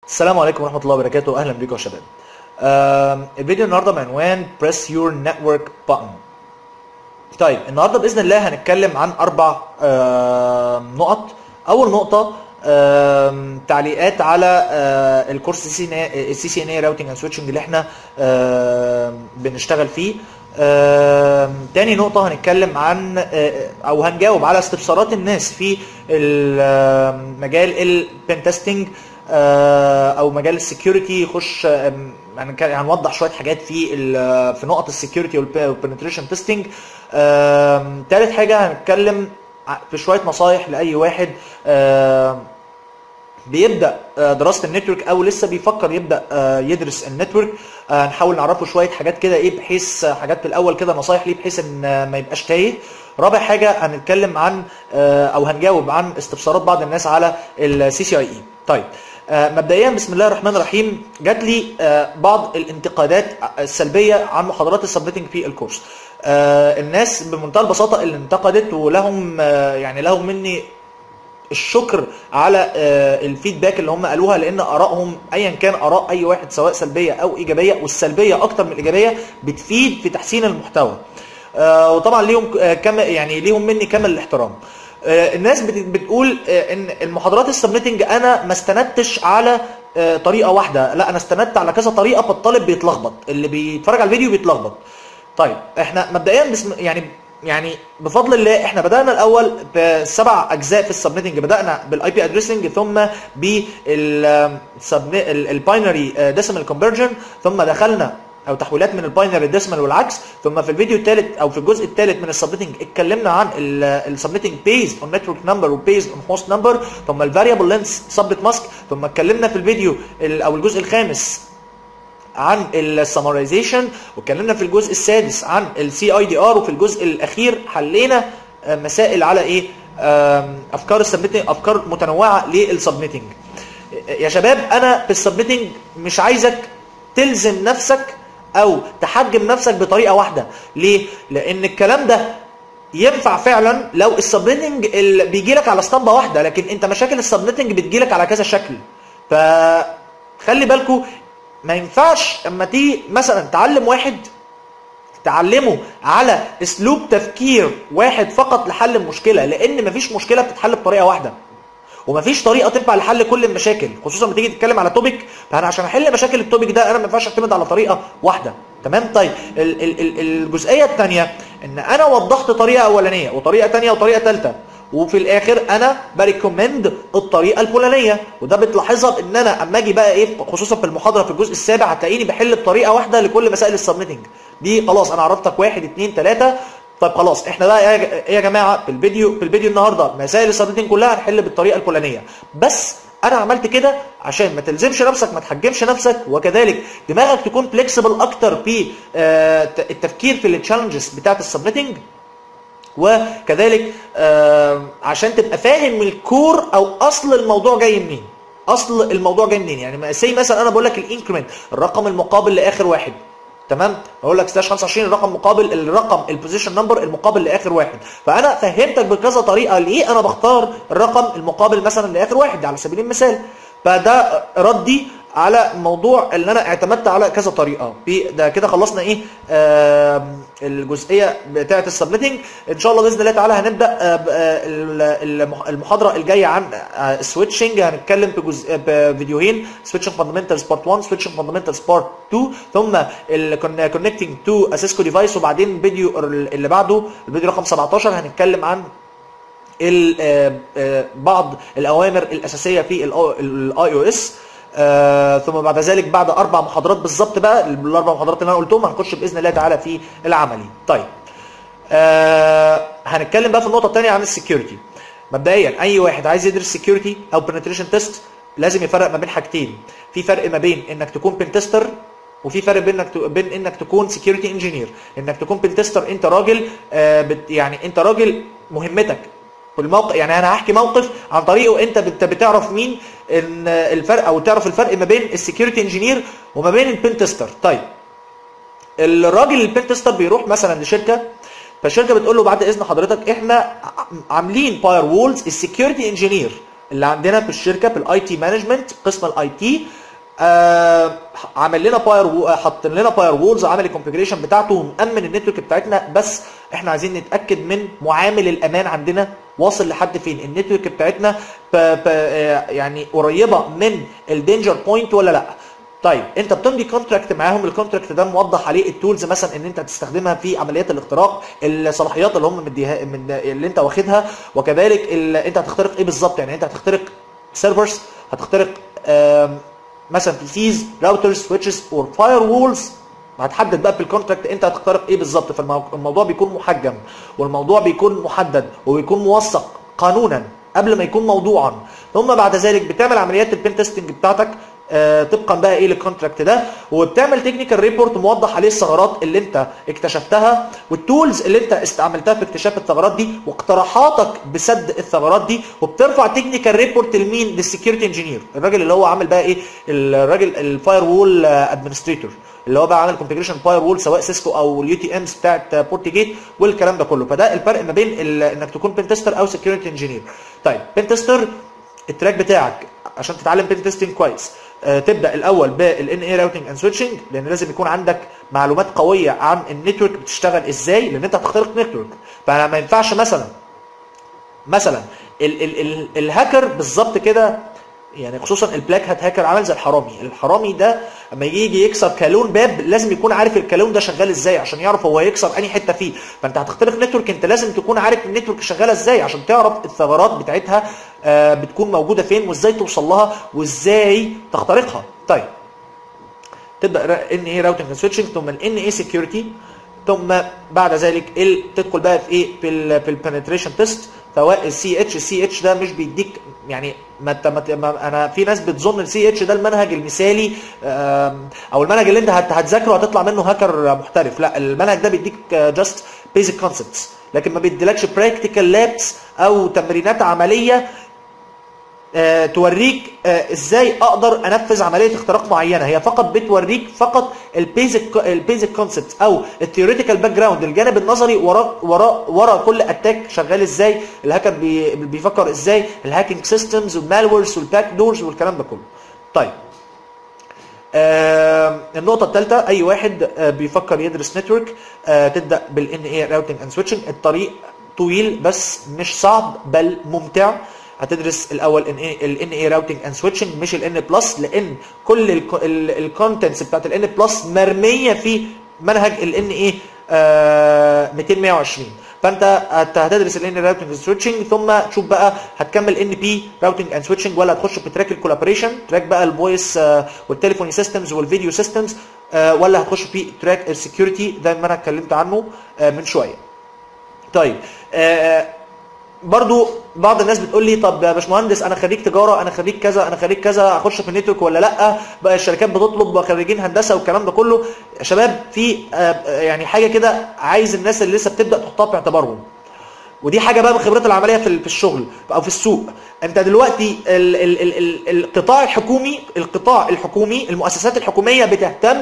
السلام عليكم ورحمة الله وبركاته أهلا بكم يا شباب. آم، الفيديو النهارده بعنوان Press Your Network Button. طيب النهارده بإذن الله هنتكلم عن أربع آم، نقط. أول نقطة آم، تعليقات على آه، الكورس السي سي ان اي راوتنج اند سويتشنج اللي احنا آم، بنشتغل فيه. آم، تاني نقطة هنتكلم عن آه، أو هنجاوب على استفسارات الناس في ال- مجال البن تيستنج او مجال السكيورتي يخش آم، هنك- هنوضح شويه حاجات في ال- في نقط السكيورتي والبنتريشن تيستنج ثالث حاجه هنتكلم ع- في شويه نصايح لاي واحد آم، بيبدا آه، دراسه النتورك او لسه بيفكر يبدا آه، يدرس النتورك آه، نحاول نعرفه شويه حاجات كده ايه بحيث آه، حاجات في الاول كده نصايح ليه بحيث ان آه، ما يبقاش تايه رابع حاجه هنتكلم عن آه، او هنجاوب عن استفسارات بعض الناس على السي سي اي اي طيب آه، مبدئيا بسم الله الرحمن الرحيم جات لي آه، بعض الانتقادات السلبيه عن محاضرات السبميتنج في الكورس آه، الناس بمنتهى البساطه اللي انتقدت ولهم آه، يعني لهم مني الشكر على آه، الفيدباك اللي هم قالوها لان ارائهم ايا كان اراء اي واحد سواء سلبيه او ايجابيه والسلبيه اكتر من الايجابيه بتفيد في تحسين المحتوى آه، وطبعا ليهم آه، كم يعني ليهم مني كامل الاحترام آه، الناس بت- بتقول آه، ان المحاضرات السبميتنج انا ما استندتش على آه، طريقه واحده لا انا استندت على كذا طريقه فالطالب بيتلخبط اللي بيتفرج على الفيديو بيتلخبط طيب احنا مبدئيا بسم يعني يعني بفضل الله احنا بدانا الاول بسبع اجزاء في السبنيتنج بدانا بالاي بي ادريسنج ثم بالباينري ديسيمال كونفرجن ثم دخلنا او تحويلات من الباينري ديسيمال والعكس ثم في الفيديو الثالث او في الجزء الثالث من السبنيتنج اتكلمنا عن السبنيتنج بيز اون نتورك نمبر وبيز اون هوست نمبر ثم الفاريبل لينس سبنت ماسك ثم اتكلمنا في الفيديو ال- او الجزء الخامس عن السمرايزيشن واتكلمنا في الجزء السادس عن السي اي دي ار وفي الجزء الاخير حلينا آه، مسائل على ايه آم، افكار السبميتنج افكار متنوعه للسبميتنج يا شباب انا في السبميتنج مش عايزك تلزم نفسك او تحجم نفسك بطريقه واحده ليه لان الكلام ده ينفع فعلا لو السبنيتنج اللي بيجي لك على اسطمبه واحده لكن انت مشاكل السبنيتنج بتجي لك على كذا شكل فخلي بالكم ما ينفعش اما تيجي مثلا تعلم واحد تعلمه على اسلوب تفكير واحد فقط لحل المشكله لان مفيش مشكله بتتحل بطريقه واحده ومفيش طريقه تنفع لحل كل المشاكل خصوصا لما تيجي تتكلم على توبيك فانا عشان احل مشاكل التوبيك ده انا ما ينفعش اعتمد على طريقه واحده تمام طيب ال- ال- ال- الجزئيه الثانيه ان انا وضحت طريقه اولانيه وطريقه ثانيه وطريقه ثالثه وفي الاخر انا بريكومند الطريقه الفلانيه وده بتلاحظها بان انا اما اجي بقى ايه خصوصا في المحاضره في الجزء السابع هتلاقيني بحل بطريقه واحده لكل مسائل السبميتنج دي خلاص انا عرفتك واحد اتنين تلاته طب خلاص احنا بقى يا ج- ايه يا جماعه في الفيديو في الفيديو النهارده مسائل السبميتنج كلها هنحل بالطريقه الفلانيه بس انا عملت كده عشان ما تلزمش نفسك ما تحجمش نفسك وكذلك دماغك تكون فليكسبل اكتر في آه، ت- التفكير في التشالنجز بتاعت السبميتنج وكذلك آه، عشان تبقى فاهم الكور او اصل الموضوع جاي منين اصل الموضوع جاي منين يعني سي مثلا انا بقول لك الانكريمنت الرقم المقابل لاخر واحد تمام بقول لك سلاش 25 الرقم مقابل الرقم البوزيشن نمبر المقابل لاخر واحد فانا فهمتك بكذا طريقه ليه انا بختار الرقم المقابل مثلا لاخر واحد على سبيل المثال فده ردي على موضوع اللي انا اعتمدت على كذا طريقه في ده كده خلصنا ايه آم، الجزئيه بتاعه السبميتنج ان شاء الله باذن الله تعالى هنبدا آه، ب- آه، ال- المح- المحاضره الجايه عن السويتشنج هنتكلم في جزء بفيديوهين سويتشنج فاندمنتالز بارت 1 سويتشنج فاندمنتالز بارت 2 ثم الكونكتنج تو اسيسكو ديفايس وبعدين الفيديو اللي بعده الفيديو رقم 17 هنتكلم عن ال- آه، آه، بعض الاوامر الاساسيه في الاي او اس ثم بعد ذلك بعد اربع محاضرات بالظبط بقى الاربع محاضرات اللي انا قلتهم هنخش باذن الله تعالى في العملي طيب آه هنتكلم بقى في النقطه الثانيه عن السكيورتي مبدئيا اي واحد عايز يدرس سكيورتي او بنتريشن تيست لازم يفرق ما بين حاجتين في فرق ما بين انك تكون بن تيستر وفي فرق بين انك بين انك تكون سكيورتي انجينير انك تكون بن تيستر انت راجل آه بت يعني انت راجل مهمتك في الموقع يعني انا هحكي موقف عن طريقه انت بت- بتعرف مين ان الفرق او تعرف الفرق ما بين السكيورتي انجينير وما بين البن تيستر طيب الراجل البن تيستر بيروح مثلا لشركه فالشركه بتقول له بعد اذن حضرتك احنا عاملين باير وولز السكيورتي انجينير اللي عندنا في الشركه في الاي تي مانجمنت قسم الاي تي آه عامل لنا باير حط لنا باير وولز عامل الكونفجريشن بتاعته ومأمن النتورك بتاعتنا بس احنا عايزين نتاكد من معامل الامان عندنا واصل لحد فين النتورك بتاعتنا ب ب آه يعني قريبه من الدينجر بوينت ولا لا طيب انت بتمضي كونتراكت معاهم الكونتراكت ده موضح عليه التولز مثلا ان انت تستخدمها في عمليات الاختراق الصلاحيات اللي هم مديها من اللي انت واخدها وكذلك ال- انت هتخترق ايه بالظبط يعني انت هتخترق سيرفرز هتخترق آم، مثلا بي سيز راوترز سويتشز اور فاير وولز هتحدد بقى في الكونتراكت انت هتخترق ايه بالظبط فالموضوع بيكون محجم والموضوع بيكون محدد وبيكون موثق قانونا قبل ما يكون موضوعا ثم بعد ذلك بتعمل عمليات البين تيستنج بتاعتك آه، طبقا بقى ايه للكونتراكت ده وبتعمل تكنيكال ريبورت موضح عليه الثغرات اللي انت اكتشفتها والتولز اللي انت استعملتها في اكتشاف الثغرات دي واقتراحاتك بسد الثغرات دي وبترفع تكنيكال ريبورت لمين للسكيورتي انجينير الراجل اللي هو عامل بقى ايه الراجل الفاير وول ادمنستريتور اللي هو بقى عامل كونفيجريشن فاير وول سواء سيسكو او اليو تي امز بتاعت بورت جيت والكلام ده كله فده الفرق ما بين ال- انك تكون بين تيستر او سكيورتي انجينير طيب بين تيستر التراك بتاعك عشان تتعلم بين تيستنج كويس آه، تبدا الاول بالان اي راوتنج اند سويتشنج لان لازم يكون عندك معلومات قويه عن النتورك بتشتغل ازاي لان انت هتخترق نتورك فما ينفعش مثلا مثلا ال ال ال الهاكر بالظبط كده يعني خصوصا البلاك هات هاكر عامل زي الحرامي الحرامي ده لما يجي يكسر كالون باب لازم يكون عارف الكالون ده شغال ازاي عشان يعرف هو يكسر انهي حته فيه فانت هتخترق نتورك انت لازم تكون عارف النتورك شغاله ازاي عشان تعرف الثغرات بتاعتها آه، بتكون موجوده فين وازاي توصل لها وازاي تخترقها طيب تبدا ان اي راوتنج سويتشنج ثم الان اي سكيورتي ثم بعد ذلك ال تدخل بقى في ايه في ال في البنتريشن تيست سواء السي اتش السي اتش ده مش بيديك يعني ما انت ما ت- ما- انا في ناس بتظن السي اتش ده المنهج المثالي آم، او المنهج اللي انت هت- هتذاكره هتطلع منه هاكر محترف لا المنهج ده بيديك جاست بيزك كونسبتس لكن ما بيديلكش براكتيكال لابس او تمرينات عمليه آه، توريك آه، ازاي اقدر انفذ عمليه اختراق معينه هي فقط بتوريك فقط البيزك البيزك كونسبت او الثيوريتيكال باك جراوند الجانب النظري ورا ورا ورا كل اتاك شغال ازاي الهاكر بي بيفكر ازاي الهاكينج سيستمز والمالورز والباك دورز والكلام ده كله طيب آه النقطة الثالثة أي واحد آه بيفكر يدرس نتورك آه تبدأ بالان اي راوتنج اند سويتشنج الطريق طويل بس مش صعب بل ممتع هتدرس الاول الان اي راوتنج اند سويتشنج مش الان بلس لان كل الكونتنتس بتاعت الان بلس مرميه في منهج الان اي 200 120 فانت هت- هتدرس الان راوتنج سويتشنج ثم تشوف بقى هتكمل ان بي راوتنج اند سويتشنج ولا هتخش في تراك الكولابوريشن تراك بقى الفويس والتليفوني سيستمز والفيديو سيستمز ولا هتخش في تراك السكيورتي ده اللي انا اتكلمت عنه آه، من شويه طيب آه، برضو بعض الناس بتقول لي طب يا باشمهندس انا خريج تجاره انا خريج كذا انا خريج كذا اخش في النتورك ولا لا بقى الشركات بتطلب خريجين هندسه والكلام ده كله يا شباب في آه، يعني حاجه كده عايز الناس اللي لسه بتبدا تحطها في اعتبارهم ودي حاجه بقى من خبرتي العمليه في ال- في الشغل او في السوق انت دلوقتي ال ال ال ال القطاع الحكومي القطاع الحكومي المؤسسات الحكوميه بتهتم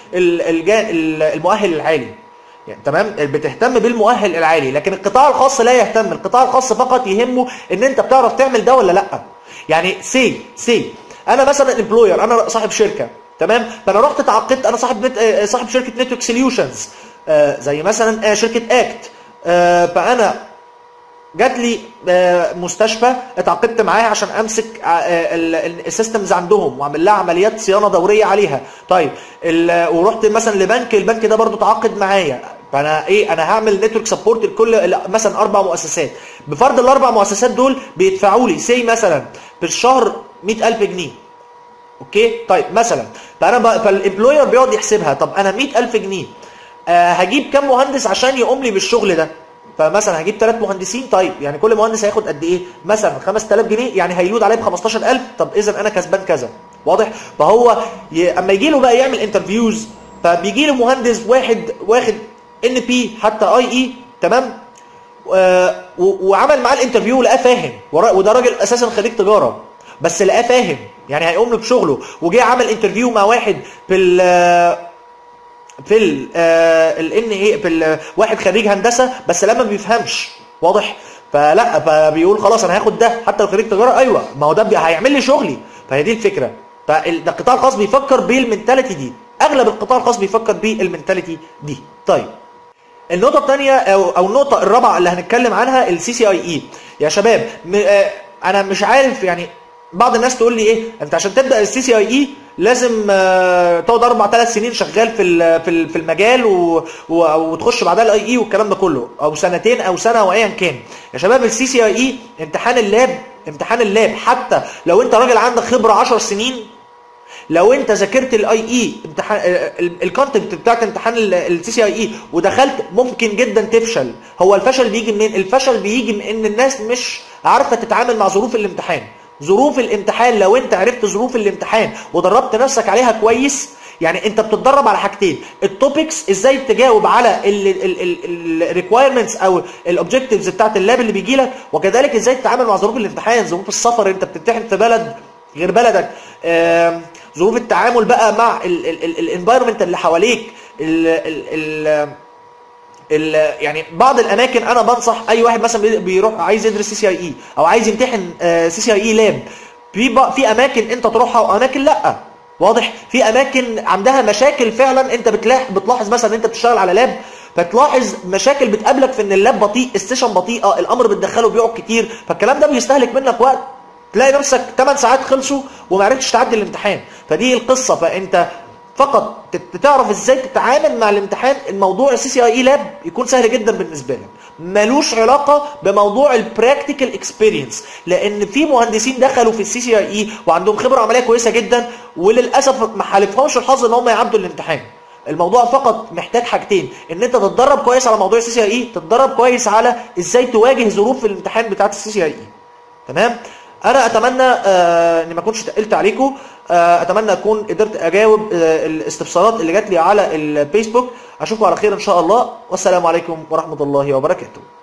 بالمؤهل العالي يعني تمام بتهتم بالمؤهل العالي لكن القطاع الخاص لا يهتم القطاع الخاص فقط يهمه ان انت بتعرف تعمل ده ولا لا يعني سي سي انا مثلا امبلوير انا صاحب شركه تمام فانا رحت تعاقدت انا صاحب نت... آه، صاحب شركه نتورك سوليوشنز زي مثلا آه، شركه اكت آه، فانا جات لي آه، مستشفى اتعاقدت معاها عشان امسك السيستمز عندهم واعمل لها عمليات صيانه دوريه عليها طيب ال- ورحت مثلا لبنك البنك ده برضو تعاقد معايا فانا ايه انا هعمل نتورك سبورت لكل مثلا اربع مؤسسات بفرض الاربع مؤسسات دول بيدفعوا لي سي مثلا في الشهر 100000 جنيه اوكي طيب مثلا فانا ب... فالامبلوير بيقعد يحسبها طب انا 100000 جنيه آه هجيب كام مهندس عشان يقوم لي بالشغل ده فمثلا هجيب ثلاث مهندسين طيب يعني كل مهندس هياخد قد ايه مثلا 5000 جنيه يعني هيلود عليه ب 15000 طب اذا انا كسبان كذا واضح فهو ي... اما يجي له بقى يعمل انترفيوز فبيجي له مهندس واحد واخد ان بي حتى اي اي تمام آه، و- وعمل معاه الانترفيو ولقاه فاهم ورا- وده راجل اساسا خريج تجاره بس لقاه فاهم يعني هيقوم له بشغله وجه عمل انترفيو مع واحد في ال في ال الان ايه في ال- واحد خريج هندسه بس لما ما بيفهمش واضح فلا فبيقول خلاص انا هاخد ده حتى لو خريج تجاره ايوه ما هو ده بي- هيعمل لي شغلي فهي دي الفكره فده القطاع الخاص بيفكر بالمنتاليتي دي اغلب القطاع الخاص بيفكر بالمنتاليتي دي طيب النقطة الثانية أو أو النقطة الرابعة اللي هنتكلم عنها السي سي اي اي يا شباب م- آه، أنا مش عارف يعني بعض الناس تقول لي إيه أنت عشان تبدأ السي سي اي اي لازم آه، تقعد أربع ثلاث سنين شغال في ال- في ال- في المجال و- و- وتخش بعدها الاي اي والكلام ده كله أو سنتين أو سنة أو أيا كان يا شباب السي سي اي اي امتحان اللاب امتحان اللاب حتى لو أنت راجل عندك خبرة 10 سنين لو انت ذاكرت الاي اي امتحان الكونتنت بتاعت امتحان السي سي اي اي ودخلت ممكن جدا تفشل هو الفشل بيجي منين الفشل بيجي من ان الناس مش عارفه تتعامل مع ظروف الامتحان ظروف الامتحان لو انت عرفت ظروف الامتحان ودربت نفسك عليها كويس يعني انت بتتدرب على حاجتين التوبكس ازاي تجاوب على الريكوايرمنتس او الاوبجكتيفز بتاعت اللاب اللي بيجي لك وكذلك ازاي تتعامل مع ظروف الامتحان ظروف السفر انت بتمتحن في بلد غير بلدك آم، ظروف التعامل بقى مع الانفايرمنت اللي حواليك ال ال ال ال يعني بعض الاماكن انا بنصح اي واحد مثلا بي- بيروح عايز يدرس سي سي اي اي او عايز يمتحن سي سي اي اي لاب في بق- في اماكن انت تروحها واماكن لا واضح في اماكن عندها مشاكل فعلا انت بتلاحظ بتلاحظ مثلا انت بتشتغل على لاب فتلاحظ مشاكل بتقابلك في ان اللاب بطيء السيشن بطيئه الامر بتدخله بيقعد كتير فالكلام ده بيستهلك منك وقت تلاقي نفسك 8 ساعات خلصوا وما عرفتش تعدي الامتحان فدي القصه فانت فقط تت- تعرف ازاي تتعامل مع الامتحان الموضوع السي سي اي اي لاب يكون سهل جدا بالنسبه لك ملوش علاقه بموضوع البراكتيكال اكسبيرينس لان في مهندسين دخلوا في السي سي اي اي وعندهم خبره عمليه كويسه جدا وللاسف ما حالفهمش الحظ ان هم يعدوا الامتحان الموضوع فقط محتاج حاجتين ان انت تتدرب كويس على موضوع السي سي اي اي تتدرب كويس على ازاي تواجه ظروف الامتحان بتاعت السي سي اي اي تمام انا اتمنى آه اني ما اكونش تقلت عليكم آه اتمنى اكون قدرت اجاوب آه الاستفسارات اللي جات لي على الفيسبوك اشوفكم على خير ان شاء الله والسلام عليكم ورحمه الله وبركاته